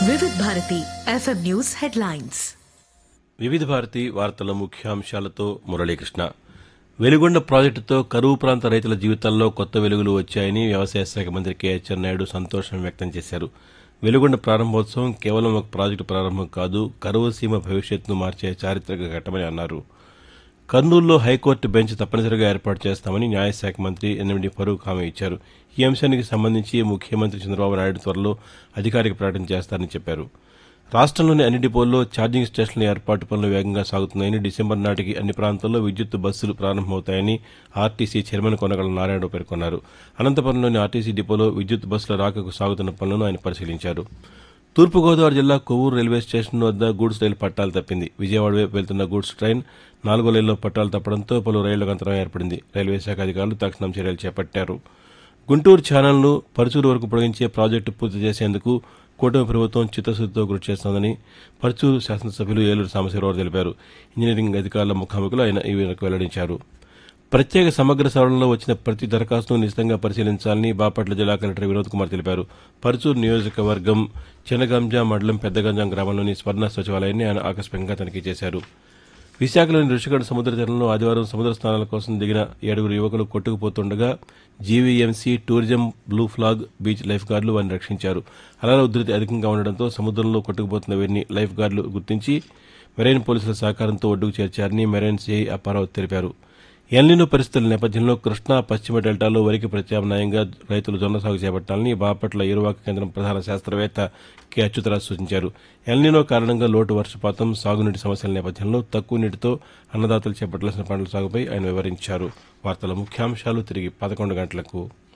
వివిధ Bharati FM news headlines వివిధ భారతి వార్తల ముఖ్యాంశాలతో మురళీకృష్ణ వెలుగొండ ప్రాజెక్టుతో కరువు ప్రాంత రైతుల జీవితాల్లో కొత్త వెలుగులు వచ్చాయని వ్యవసాయ శాఖ మంత్రి కె నాయుడు సంతోషం వ్యక్తం చేశారు వెలుగొండ ప్రారంభోత్సవం కేవలం ఒక ప్రాజెక్టు ప్రారంభం కాదు కరువు సీమ భవిష్యత్తును మార్చే చారిత్రక ఘట్టమని అన్నారు కర్నూలులో హైకోర్టు బెంచ్ తప్పనిసరిగా ఏర్పాటు చేస్తామని న్యాయశాఖ మంత్రి ఎన్ఎండి ఫరూక్ హామీ ఇచ్చారు ఈ అంశానికి సంబంధించి ముఖ్యమంత్రి చంద్రబాబు నాయుడు త్వరలో అధికారిక ప్రకటన చేస్తారని చెప్పారు రాష్ట్రంలోని అన్ని డిపోల్లో ఛార్జింగ్ స్టేషన్ల ఏర్పాటు పనులు వేగంగా సాగుతున్నాయని డిసెంబర్ నాటికి అన్ని ప్రాంతాల్లో విద్యుత్ బస్సులు ప్రారంభమవుతాయని ఆర్టీసీ చైర్మన్ కొనగల నారాయణరావు పేర్కొన్నారు అనంతపురంలోని ఆర్టీసీ డిపోలో విద్యుత్ బస్సుల రాకకు సాగుతున్న పనులను ఆయన పరిశీలించారు తూర్పుగోదావరి జిల్లా కొవ్వూరు రైల్వే స్టేషన్ వద్ద గూడ్స్ రైలు పట్టాలు తప్పింది విజయవాడ వైపు వెళ్తున్న గూడ్స్ ట్రైన్ నాలుగో లైన్లో పట్టాలు తప్పడంతో పలు రైళ్లకు అంతరం ఏర్పడింది రైల్వే శాఖ అధికారులు తక్షణం చర్యలు చేపట్టారు గుంటూరు ఛానల్ను పరుచూరు వరకు పొడిగించే ప్రాజెక్టు పూర్తి చేసేందుకు కూటమి ప్రభుత్వం చిత్తశుద్దితో కృషి చేస్తోందని పరుచూరు శాసనసభ్యులు ఏలూరు సాంబశివరావు తెలిపారు ఇంజనీరింగ్ అధికారుల ముఖాముఖిలో ఆయన ఈ మేరకు వెల్లడించారు ప్రత్యేక సమగ్ర సవరణలో వచ్చిన ప్రతి దరఖాస్తును నిశితంగా పరిశీలించాలని బాపట్ల జిల్లా కలెక్టర్ వినోద్ కుమార్ తెలిపారు పరుచూరు నియోజకవర్గం చినగంజా మండలం పెద్దగంజాం గ్రామంలోని స్వర్ణ సచివాలయాన్ని ఆయన ఆకస్మికంగా తనిఖీ చేశారు విశాఖలోని రుషిగఢ సముద్ర తీరంలో ఆదివారం సముద్ర స్నానాల కోసం దిగిన ఏడుగురు యువకులు కొట్టుకుపోతుండగా GVMC tourism blue flag beach life గార్డులు వారిని రక్షించారు అలల ఉధృతి అధికంగా ఉండడంతో సముద్రంలో కొట్టుకుపోతున్న వీరిని లైఫ్ గార్డులు గుర్తించి మెరైన్ పోలీసుల సహకారంతో ఒడ్డుకు చేర్చారని మెరైన్ సిఐ అప్పారావు తెలిపారు ఎల్నినో పరిస్థితుల నేపథ్యంలో కృష్ణా పశ్చిమ డెల్టాలో వరికి ప్రత్యామ్నాయంగా రైతులు జొన్న సాగు చేపట్టాలని బాపట్ల ఇరువాక కేంద్రం ప్రధాన శాస్త్రవేత్త కె అచ్యుతరాజు సూచించారు ఎల్నినో కారణంగా లోటు వర్షపాతం సాగునీటి సమస్యల నేపథ్యంలో తక్కువ నీటితో అన్నదాతలు చేపట్టాల్సిన పంటల సాగుపై ఆయన వివరించారు వార్తల ముఖ్యాంశాలు తిరిగి పదకొండు గంటలకు